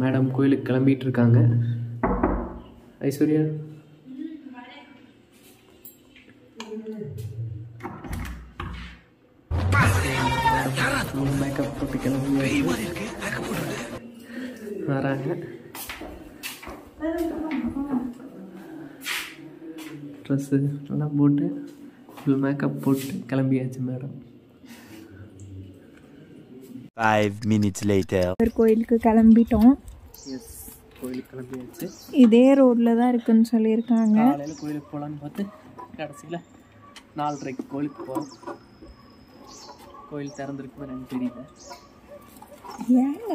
Madam கோயிலுக்கு கிளம்பிட்டு இருக்காங்க ஐஸ்வர்யா மேக்கப் போட்டு கிளம்பி வராங்க ட்ரெஸ்ஸு எல்லாம் போட்டு ஃபுல் மேக்கப் போட்டு கிளம்பியாச்சு மேடம் Five minutes later. ஒரு கோயிலுக்கு கிளம்பிட்டோம் எஸ் கோயிலுக்கு கிளம்பியாச்சு இதே ரோட்ல தான் இருக்குன்னு சொல்லியிருக்காங்க காலையில் கோயிலுக்கு போகலான்னு பார்த்து கடைசியில் நாலரைக்கு கோயிலுக்கு போகிறோம் கோயில் திறந்துருக்குமே எனக்கு தெரியல ஏங்க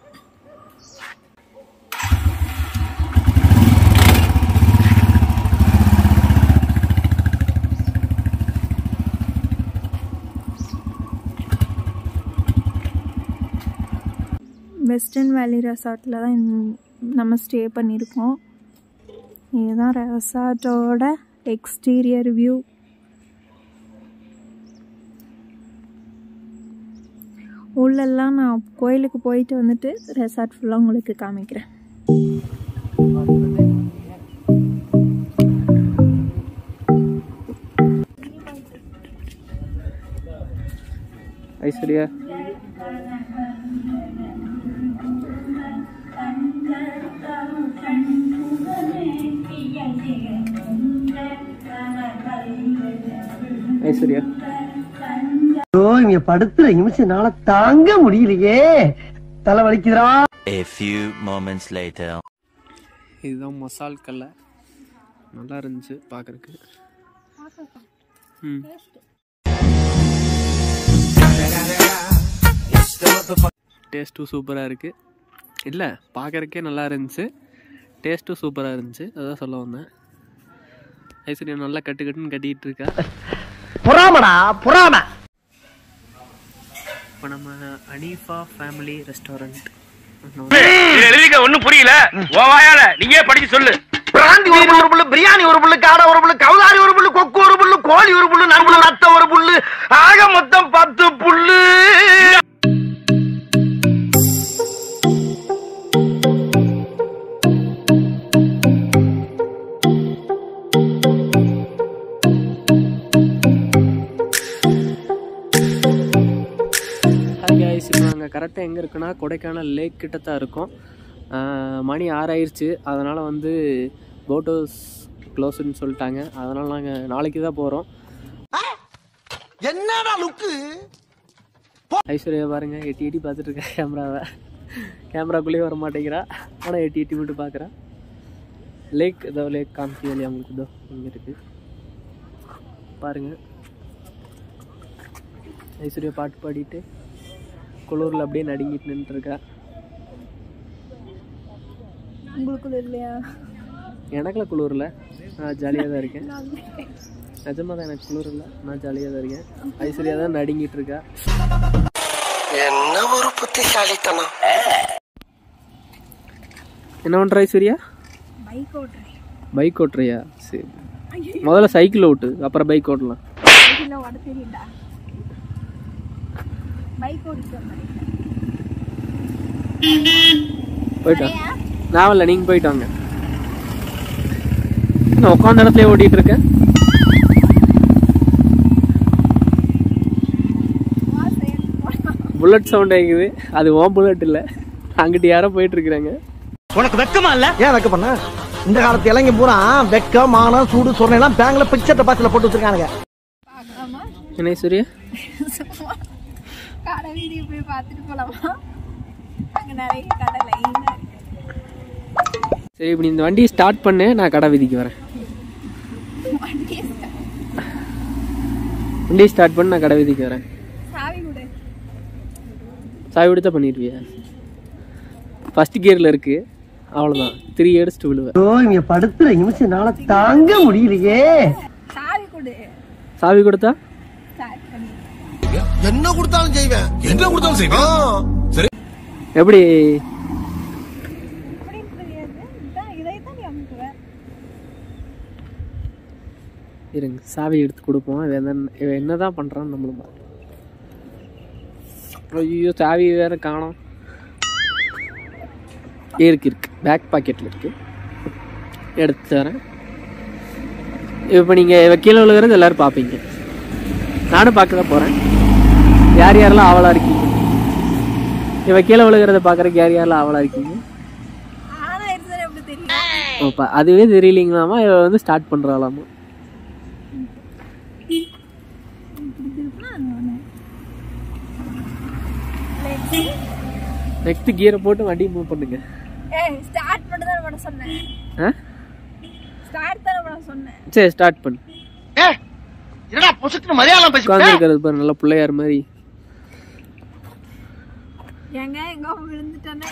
வெஸ்டர்ன் வேலி ரெசார்ட்டில் தான் இந்த- நம்ம ஸ்டே பண்ணியிருக்கோம் இதுதான் ரெசார்ட்டோட எக்ஸ்டீரியர் வியூ உள்ளெல்லாம் நான் கோயிலுக்கு போயிட்டு வந்துட்டு ரெசார்ட் ஃபுல்லாக உங்களுக்கு காமிக்கிறேன் ஐஸ்வர்யா ஐஸ்வர்யா ஐயோ இங்க படுத்துற நிமிஷம்னால தாங்க முடியலையே தலை வலிக்குதுடா A few moments later. இதுதான் மசால் கடலை நல்லா இருந்துச்சு பார்க்குறக்கு ம் டேஸ்ட்டும் சூப்பராக இருக்குது இல்லை பார்க்குறக்கே நல்லா இருந்துச்சு டேஸ்ட்டும் சூப்பராக இருந்துச்சு அதான் சொல்ல வந்தேன் ஐஸ்வர்யா நல்லா கட்டு கட்டுன்னு கட்டிகிட்டு இருக்கா பொறாமடா பொறாம இப்போ நம்ம அனீஃபா ஃபேமிலி ரெஸ்டாரண்ட் எழுதிக்க ஒண்ணும் புரியல ஓ வாயால நீயே படிச்சு சொல்லு பிராந்தி ஒரு புல்லு ஒரு புல்லு பிரியாணி ஒரு புல்லு காடை ஒரு புல்லு கவுதாரி ஒரு புல்லு கொக்கு ஒரு புல்லு கோழி ஒரு புல்லு நண்புல ரத்த ஒரு புல்லு ஆக மொத்தம் பத்து புல்லு ஹாய் guys இப்போ நாங்கள் கரெக்டாக எங்கே இருக்குன்னா கொடைக்கானல் லேக் கிட்ட தான் இருக்கோம் ஆஹ் மணி ஆறாயிருச்சு அதனால் வந்து போட் ஹவுஸ் க்ளோஸ்ன்னு சொல்லிட்டாங்க அதனால் நாங்கள் நாளைக்கு தான் போகிறோம் என்னடா லுக்கு ஐஸ்வர்யா பாருங்க எட்டி எட்டி பார்த்துட்டு இருக்கா கேமராவை கேமராக்குள்ளேயே வர மாட்டேங்கிறா ஆனால் எட்டி எட்டி மட்டும் பார்க்குறா லேக் ஏதோ லேக் காமிக்க இல்லையா உங்களுக்கு இதோ இங்கே இருக்குது பாருங்கள் ஐஸ்வர்யா பாட்டு பாடிட்டு குளூரில் அப்படியே நடுங்கிட்டு நின்றுருக்கா உங்களுக்கு இல்லையா எனக்குலாம் குளிரில் நான் ஜாலியாக தான் இருக்கேன் நிஜமாக தான் எனக்கு குளிர் இல்லை நான் ஜாலியாக தான் இருக்கேன் ஐஸ்வர்யா தான் நடுங்கிட்டு இருக்கா என்ன ஒரு புத்திசாலித்தனம் என்ன பண்ணுற ஐஸ்வர்யா பைக் ஓட்டுறேன் பைக் ஓட்டுறியா சரி முதல்ல சைக்கிள் ஓட்டு அப்புறம் பைக் ஓட்டலாம் சைக்கிளில் ஓட தெரியுண்டா பைக் ஓடிட்டு வந்தேன் போயிட்டு வாங்க. நான் இல்லை நீங்கள் போயிட்டு வாங்க நான் உட்காந்த இடத்துல ஓட்டிகிட்டு இருக்கேன் புல்லட் சவுண்ட் ஆகிக்குது அது ஓன் புல்லட் இல்லை அங்கிட்டு யாரோ போயிட்டு இருக்கிறாங்க உனக்கு வெக்கமா இல்ல ஏன் வெக்க பண்ண இந்த காலத்து இளைஞ பூரா வெக்க மானம் சூடு சொரணை எல்லாம் பேங்க்ல பிக்சர் டெபாசிட்ல போட்டு வச்சிருக்கானுங்க என்ன ஐஸ்வர்யா சும்மா கடை வீதியை போய் பார்த்துட்டு போலாமா அங்கே நிறைய கடை லைனாக இருக்கு சரி இப்படி இந்த வண்டியை ஸ்டார்ட் பண்ணு நான் கடை வீதிக்கு வரேன் வண்டி ஸ்டார்ட் பண்ணி நான் கடை வீதிக்கு வரேன் சாவி கொடு சாவி கொடுத்தா பண்ணிடுவியா ஃபர்ஸ்ட் கியரில் இருக்கு அவ்வளோதான் த்ரீ எடுத்துட்டு விழுவேன் ஐயோ இங்க படுத்துற நிமிஷம்னால தாங்க முடியலையே சாவி கொடு சாவி கொடுத்தா ஸ்டார்ட் பண்ணி என்ன கொடுத்தாலும் செய்வேன் என்ன கொடுத்தாலும் செய்வேன் எப்படி அப்படின்னு தெரியாது இதான் இதை தான் நீ அமுக்குவேன் இருங்க சாவி எடுத்து கொடுப்போம் இவன் என்ன இவன் என்னதான் பண்ணுறான்னு நம்மளும் பார்ப்போம். ஐயோ சாவி வேற காணோம் இருக்கு இருக்கு பேக் பாக்கெட்டில் இருக்கு எடுத்து தரேன் இப்போ நீங்கள் கீழே விழுகிறது எல்லோரும் பார்ப்பீங்க நானும் பார்க்க தான் போகிறேன் யார் யாரெல்லாம் ஆவலாக இருக்கீங்க இவ கீழே விழுகிறத பார்க்குறக்கு யார் யாரெல்லாம் ஆவலாக இருக்கீங்க ஆனா இருந்தது எப்படி தெரியும் ஓ, ப- அதுவே தெரியலீங்களாமா இவ வந்து ஸ்டார்ட் பண்ணுறாளாமா நெக்ஸ்ட் கியரை போட்டு வண்டி மூவ் பண்ணுங்க ஏய் ஸ்டார்ட் பண்ண தான் பண்ண சொன்னேன் ஆ ஸ்டார்ட் தானே பண்ண சொன்னேன் சரி ஸ்டார்ட் பண்ணு என்னடா பொசுக்கு மலையாளம் பேசி உட்காந்துருக்கிறது பாரு நல்ல பிள்ளையார் மாதிரி ஏங்க எங்க விழுந்துட்டானே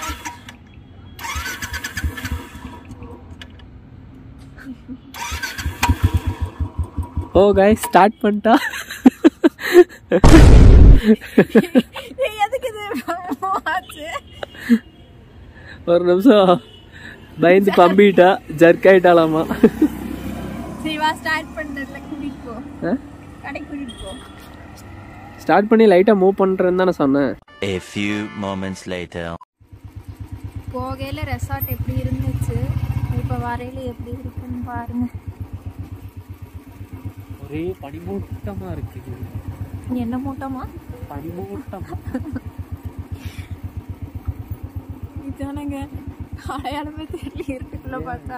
ஓ காய் ஸ்டார்ட் பண்ணிட்டா ஏய், எதுக்கு இது ஆச்சு ஒரு நிமிஷம் பயந்து பம்பிட்டா ஜர்க் ஆயிட்டாலாமா சரி வா ஸ்டார்ட் பண்ணல கூட்டிட்டு போ ஆ? கடைக்கு கூட்டிட்டு போ ஸ்டார்ட் பண்ணி லைட்டாக மூவ் பண்ணுறேன்னு தானே சொன்னேன் A few moments later. போகையில ரெசார்ட் எப்படி இருந்துச்சு இப்போ வரையில எப்படி இருக்குன்னு பாருங்க ஒரே பனிமூட்டமாக இருக்குது என்ன மூட்டமா பனிமூட்டமா இதானங்க அடையாளமே தெரியல இருக்குல்ல பார்த்தா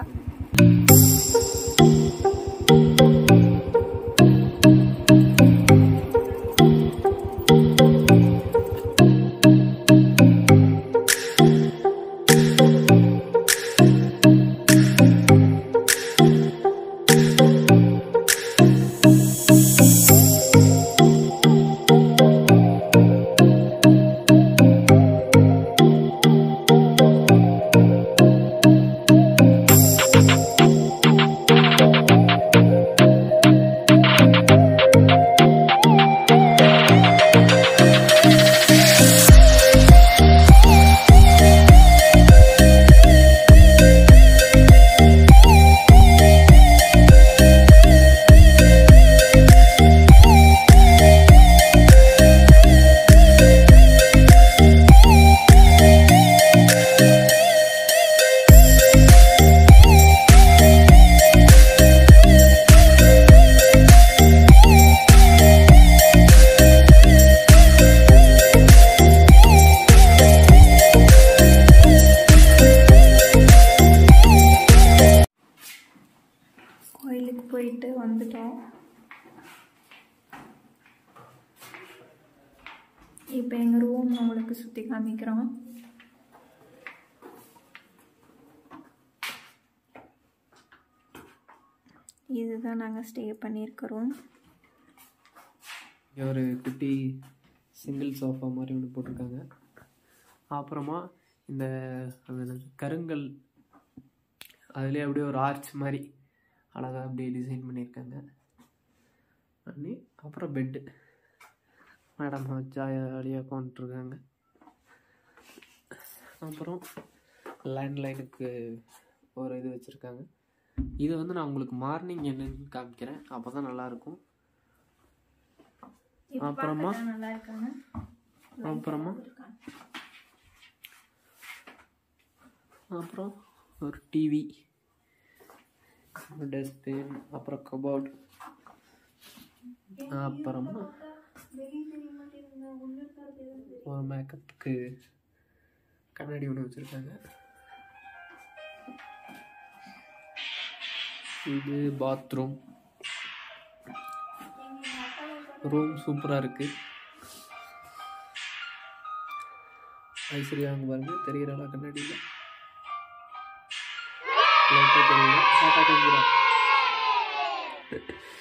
கோயிலுக்கு போயிட்டு வந்துட்டோம் இப்போ எங்கள் ரூம் உங்களுக்கு சுற்றி காமிக்கிறோம் இதுதான் நாங்கள் ஸ்டே பண்ணியிருக்கிறோம் இங்கே ஒரு குட்டி சிங்கிள் சோஃபா மாதிரி ஒன்று போட்டிருக்காங்க அப்புறமா இந்த அது என்னது, கருங்கல் அதுலேயே அப்படியே ஒரு ஆர்ச் மாதிரி அழகாக அப்படியே டிசைன் பண்ணியிருக்காங்க பண்ணி அப்புறம் பெட்டு மேடம் ஜாலியாக உட்காந்துட்ருக்காங்க அப்புறம் லேண்ட்லைனுக்கு ஒரு இது வச்சுருக்காங்க இது வந்து நான் உங்களுக்கு மார்னிங் என்னன்னு காமிக்கிறேன் அப்போ தான் நல்லாயிருக்கும் அப்புறமா நல்லா இருக்காங்க அப்புறமா அப்புறம் ஒரு டிவி டஸ்ட்பின் அப்புறம் கபோர்ட் அப்புறமா ஒரு மேக்கப்புக்கு கண்ணாடி ஒன்று வச்சுருக்காங்க இது பாத்ரூம் ரூம் சூப்பராக இருக்குது ஐஸ்வர்யா அங்கே பாருங்க தெரியறா கண்ணாடியில் லைட்டாக தெரியல டாட்டா காமிக்கிறா